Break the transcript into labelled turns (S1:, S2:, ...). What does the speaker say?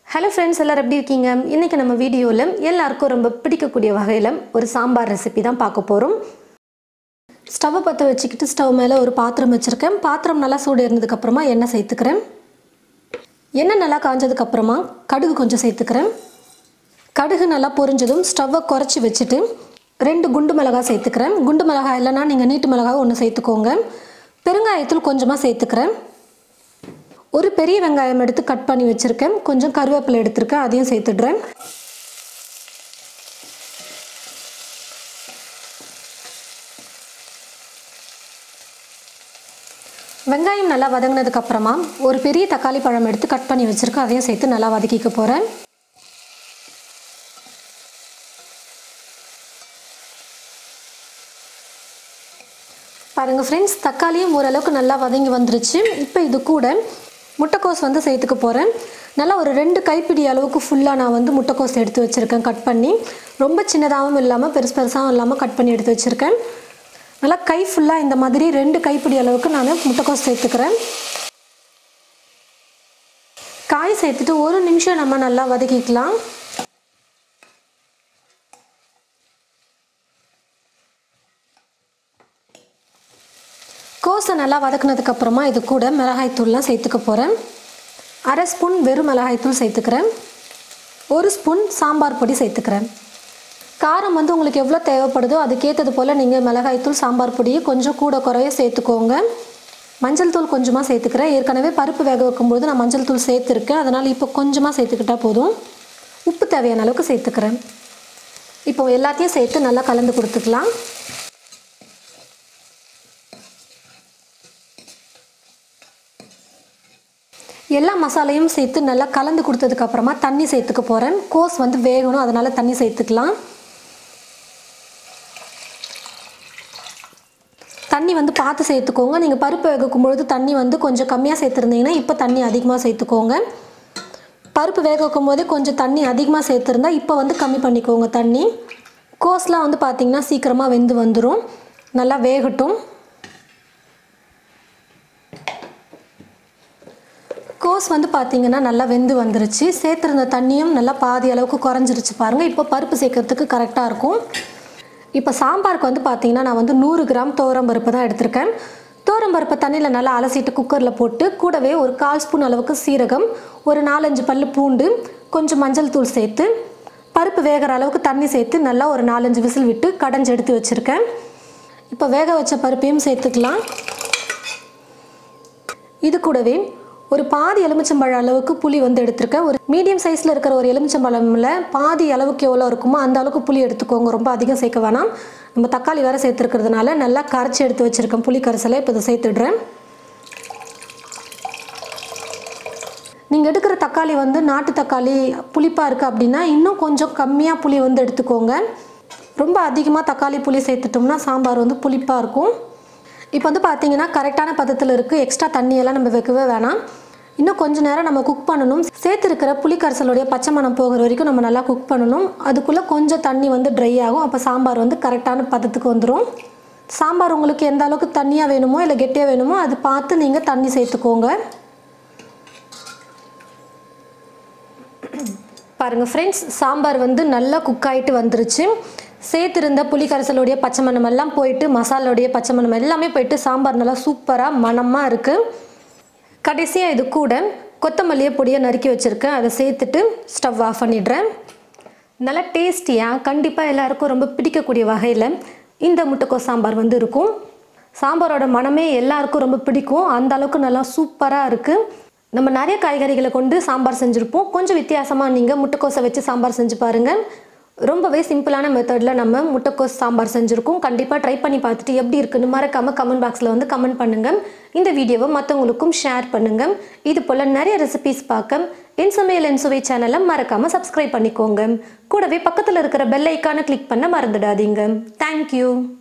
S1: hello friends எல்லோரும் எப்படி இருக்கீங்க இன்றைக்கி நம்ம வீடியோவில் எல்லாருக்கும் ரொம்ப பிடிக்கக்கூடிய வகையில் ஒரு சாம்பார் ரெசிபி தான் பார்க்க போகிறோம் ஸ்டவ்வை பற்ற வச்சுக்கிட்டு ஸ்டவ் மேலே ஒரு பாத்திரம் வச்சுருக்கேன் பாத்திரம் நல்லா சூடு இருந்ததுக்கப்புறமா எண்ணெய் சேர்த்துக்கிறேன் எண்ணெய் நல்லா காஞ்சதுக்கப்புறமா கடுகு கொஞ்சம் சேர்த்துக்கிறேன் கடுகு நல்லா பொரிஞ்சதும் ஸ்டவ்வை குறைச்சி வச்சுட்டு ரெண்டு குண்டு மிளகாய் சேர்த்துக்கிறேன் குண்டு மிளகாய் இல்லைன்னா நீங்கள் நீட்டு மிளகாய் ஒன்று சேர்த்துக்கோங்க பெருங்காயத்தூள் கொஞ்சமாக சேர்த்துக்கிறேன் ஒரு பெரிய வெங்காயம் எடுத்து கட் பண்ணி வச்சுருக்கேன் கொஞ்சம் கருவேப்பிலை எடுத்திருக்கேன் அதையும் சேர்த்துடுறேன் வெங்காயம் நல்லா வதங்கினதுக்கு அப்புறமா ஒரு பெரிய தக்காளி பழம் எடுத்து கட் பண்ணி வச்சுருக்கேன் அதையும் சேர்த்து நல்லா வதக்கிக்க போகிறேன் பாருங்கள் ஃப்ரெண்ட்ஸ் தக்காளியும் ஓரளவுக்கு நல்லா வதங்கி வந்துருச்சு இப்போ இது கூட முட்டைக்கோஸ் வந்து சேர்த்துக்க போகிறேன் நல்லா ஒரு ரெண்டு கைப்பிடி அளவுக்கு ஃபுல்லாக நான் வந்து முட்டைக்கோஸ் எடுத்து வச்சுருக்கேன் கட் பண்ணி ரொம்ப சின்னதாகவும் இல்லாமல் பெருசு பெருசாகவும் இல்லாமல் கட் பண்ணி எடுத்து வச்சுருக்கேன் நல்லா கை ஃபுல்லாக இந்த மாதிரி ரெண்டு கைப்பிடி அளவுக்கு நான் முட்டைக்கோஸ் சேர்த்துக்கிறேன் காய் சேர்த்துட்டு ஒரு நிமிஷம் நம்ம நல்லா வதக்கிக்கலாம் கோஸை நல்லா வதக்குனதுக்கப்புறமா இது கூட மிளகாய்த்தூள்லாம் சேர்த்துக்க போகிறேன் அரை ஸ்பூன் வெறும் மிளகாய்த்தூள் சேர்த்துக்கிறேன் ஒரு ஸ்பூன் சாம்பார் பொடி சேர்த்துக்கிறேன் காரம் வந்து உங்களுக்கு எவ்வளோ தேவைப்படுதோ அதுக்கேற்றது போல் நீங்கள் மிளகாய்த்தூள் சாம்பார் பொடியை கொஞ்சம் கூட குறைய சேர்த்துக்கோங்க மஞ்சள் தூள் கொஞ்சமாக சேர்த்துக்கிறேன் ஏற்கனவே பருப்பு வேக வைக்கும்போது நான் மஞ்சள் தூள் சேர்த்துருக்கேன் அதனால் இப்போ கொஞ்சமாக சேர்த்துக்கிட்டால் போதும் உப்பு தேவையான அளவுக்கு சேர்த்துக்கிறேன் இப்போ எல்லாத்தையும் சேர்த்து நல்லா கலந்து கொடுத்துக்கலாம் எல்லா மசாலையும் சேர்த்து நல்லா கலந்து கொடுத்ததுக்கப்புறமா தண்ணி சேர்த்துக்க போகிறேன் கோஸ் வந்து வேகணும் அதனால் தண்ணி சேர்த்துக்கலாம் தண்ணி வந்து பார்த்து சேர்த்துக்கோங்க நீங்கள் பருப்பு வேகக்கும் பொழுது தண்ணி வந்து கொஞ்சம் கம்மியாக சேர்த்துருந்தீங்கன்னா இப்போ தண்ணி அதிகமாக சேர்த்துக்கோங்க பருப்பு வேக வைக்கும் போதே கொஞ்சம் தண்ணி அதிகமாக சேர்த்துருந்தா இப்போ வந்து கம்மி பண்ணிக்கோங்க தண்ணி கோஸ்லாம் வந்து பார்த்திங்கன்னா சீக்கிரமாக வெந்து வந்துடும் நல்லா வேகட்டும் கோஸ் வந்து பார்த்திங்கன்னா நல்லா வெந்து வந்துருச்சு சேர்த்துருந்த தண்ணியும் நல்லா பாதி அளவுக்கு குறைஞ்சிருச்சு பாருங்கள் இப்போ பருப்பு சேர்க்கறதுக்கு கரெக்டாக இருக்கும் இப்போ சாம்பாருக்கு வந்து பார்த்திங்கன்னா நான் வந்து நூறு கிராம் பருப்பு தான் எடுத்திருக்கேன் பருப்பை தண்ணியில் நல்லா அலசிட்டு குக்கரில் போட்டு கூடவே ஒரு கால் ஸ்பூன் அளவுக்கு சீரகம் ஒரு நாலஞ்சு பல் பூண்டு கொஞ்சம் மஞ்சள் தூள் சேர்த்து பருப்பு வேகிற அளவுக்கு தண்ணி சேர்த்து நல்லா ஒரு நாலஞ்சு விசில் விட்டு கடைஞ்சி எடுத்து வச்சுருக்கேன் இப்போ வேக வச்ச பருப்பையும் சேர்த்துக்கலாம் இது கூடவே ஒரு பாதி எலுமிச்சம்பழம் அளவுக்கு புளி வந்து எடுத்திருக்கேன் ஒரு மீடியம் சைஸில் இருக்கிற ஒரு எலுமிச்சம்பழமில் பாதி அளவுக்கு எவ்வளோ இருக்குமோ அந்த அளவுக்கு புளி எடுத்துக்கோங்க ரொம்ப அதிகம் சேர்க்க வேணாம் நம்ம தக்காளி வேறு சேர்த்துருக்கிறதுனால நல்லா கரைச்சி எடுத்து வச்சுருக்கேன் புளி கரைசலை இப்போ இதை சேர்த்துடுறேன் நீங்கள் எடுக்கிற தக்காளி வந்து நாட்டு தக்காளி புளிப்பாக இருக்குது அப்படின்னா இன்னும் கொஞ்சம் கம்மியாக புளி வந்து எடுத்துக்கோங்க ரொம்ப அதிகமாக தக்காளி புளி சேர்த்துட்டோம்னா சாம்பார் வந்து புளிப்பாக இருக்கும் இப்போ வந்து பார்த்தீங்கன்னா கரெக்டான பதத்தில் இருக்குது எக்ஸ்ட்ரா தண்ணியெல்லாம் நம்ம வைக்கவே வேணாம் இன்னும் கொஞ்ச நேரம் நம்ம குக் பண்ணணும் சேர்த்துருக்கிற புளிக்கரைசலுடைய பச்சை மணம் போகிற வரைக்கும் நம்ம நல்லா குக் பண்ணணும் அதுக்குள்ளே கொஞ்சம் தண்ணி வந்து ட்ரை ஆகும் அப்போ சாம்பார் வந்து கரெக்டான பதத்துக்கு வந்துடும் சாம்பார் உங்களுக்கு எந்த அளவுக்கு தண்ணியாக வேணுமோ இல்லை கெட்டியாக வேணுமோ அது பார்த்து நீங்கள் தண்ணி சேர்த்துக்கோங்க பாருங்கள் ஃப்ரெண்ட்ஸ் சாம்பார் வந்து நல்லா குக் ஆகிட்டு வந்துருச்சு சேர்த்துருந்த புளிக்கரைசலுடைய பச்சை மணம் எல்லாம் போயிட்டு மசாலோடைய பச்சை மணம் எல்லாமே போயிட்டு சாம்பார் நல்லா சூப்பராக மணமாக இருக்குது கடைசியாக இது கூட கொத்தமல்லியை பொடியை நறுக்கி வச்சுருக்கேன் அதை சேர்த்துட்டு ஸ்டவ் ஆஃப் பண்ணிடுறேன் நல்லா டேஸ்டியாக கண்டிப்பாக எல்லாருக்கும் ரொம்ப பிடிக்கக்கூடிய வகையில் இந்த முட்டைக்கோஸ் சாம்பார் வந்து இருக்கும் சாம்பாரோட மனமே எல்லாருக்கும் ரொம்ப பிடிக்கும் அந்த அளவுக்கு நல்லா சூப்பராக இருக்குது நம்ம நிறைய காய்கறிகளை கொண்டு சாம்பார் செஞ்சுருப்போம் கொஞ்சம் வித்தியாசமாக நீங்கள் முட்டைக்கோஸை வச்சு சாம்பார் செஞ்சு பாருங்கள் ரொம்பவே சிம்பிளான மெத்தடில் நம்ம முட்டைக்கோஸ் சாம்பார் செஞ்சுருக்கோம் கண்டிப்பாக ட்ரை பண்ணி பார்த்துட்டு எப்படி இருக்குன்னு மறக்காமல் கமெண்ட் பாக்ஸில் வந்து கமெண்ட் பண்ணுங்கள் இந்த வீடியோவை மற்றவங்களுக்கும் ஷேர் பண்ணுங்கள் இது போல் நிறைய ரெசிபிஸ் பார்க்க என் சமையல் என் சுவை சேனலை மறக்காமல் சப்ஸ்கிரைப் பண்ணிக்கோங்க கூடவே பக்கத்தில் இருக்கிற பெல் ஐக்கானை கிளிக் பண்ண மறந்துடாதீங்க தேங்க்யூ